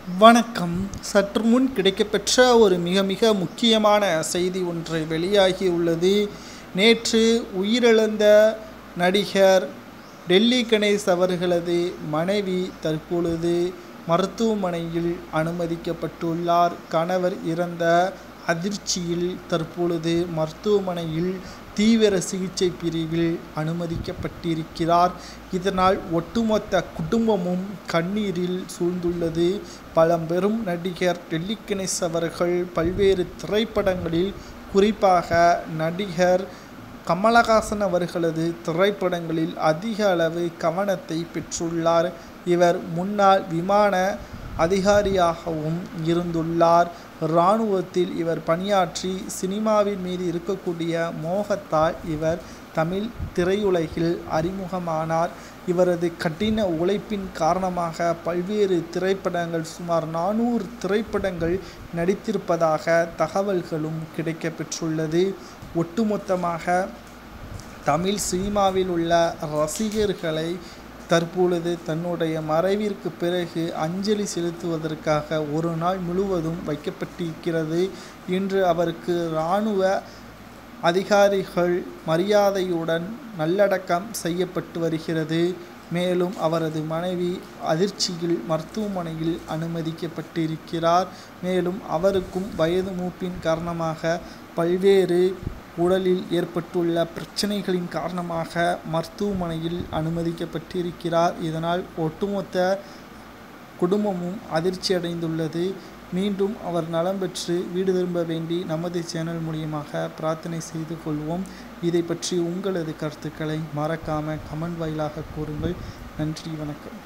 வணக்கம் சற்று முன் கிடைக்கப்பெற்ற ஒரு மிக மிக முக்கியமான செய்தி ஒன்று வெளியாகியுள்ளது நேற்று உயிரிழந்த நடிகர் டெல்லி கணேஷ் அவர்களது மனைவி தற்பொழுது மருத்துவமனையில் அனுமதிக்கப்பட்டுள்ளார் கணவர் இறந்த அதிர்ச்சியில் தற்பொழுது மருத்துவமனையில் தீவிர சிகிச்சை பிரிவில் அனுமதிக்கப்பட்டிருக்கிறார் இதனால் ஒட்டுமொத்த குடும்பமும் கண்ணீரில் சூழ்ந்துள்ளது பழம்பெரும் நடிகர் டெல்லி கணேஷ் அவர்கள் பல்வேறு திரைப்படங்களில் குறிப்பாக நடிகர் கமலஹாசன் அவர்களது திரைப்படங்களில் அதிக அளவு கவனத்தை பெற்றுள்ளார் இவர் முன்னாள் விமான அதிகாரியாகவும் இருந்துள்ளார் இராணுவத்தில் இவர் பணியாற்றி சினிமாவின் மீது இருக்கக்கூடிய மோகத்தால் இவர் தமிழ் திரையுலகில் அறிமுகமானார் இவரது கடின உழைப்பின் காரணமாக பல்வேறு திரைப்படங்கள் சுமார் நானூறு திரைப்படங்கள் நடித்திருப்பதாக தகவல்களும் கிடைக்கப்பெற்றுள்ளது ஒட்டுமொத்தமாக தமிழ் சினிமாவில் உள்ள ரசிகர்களை தற்பொழுது தன்னுடைய மறைவிற்கு பிறகு அஞ்சலி செலுத்துவதற்காக ஒரு நாள் முழுவதும் வைக்கப்பட்டிருக்கிறது இன்று அவருக்கு இராணுவ அதிகாரிகள் மரியாதையுடன் நல்லடக்கம் செய்யப்பட்டு வருகிறது மேலும் அவரது மனைவி அதிர்ச்சியில் மருத்துவமனையில் அனுமதிக்கப்பட்டிருக்கிறார் மேலும் அவருக்கும் வயது மூப்பின் காரணமாக பல்வேறு உடலில் ஏற்பட்டுள்ள பிரச்சனைகளின் காரணமாக மருத்துவமனையில் அனுமதிக்கப்பட்டிருக்கிறார் இதனால் ஒட்டுமொத்த குடும்பமும் அதிர்ச்சி அடைந்துள்ளது மீண்டும் அவர் நலம் பெற்று வீடு திரும்ப வேண்டி நமது சேனல் மூலியமாக பிரார்த்தனை செய்து கொள்வோம் இதை பற்றி உங்களது கருத்துக்களை மறக்காமல் கமெண்ட் வாயிலாக கூறுங்கள் நன்றி வணக்கம்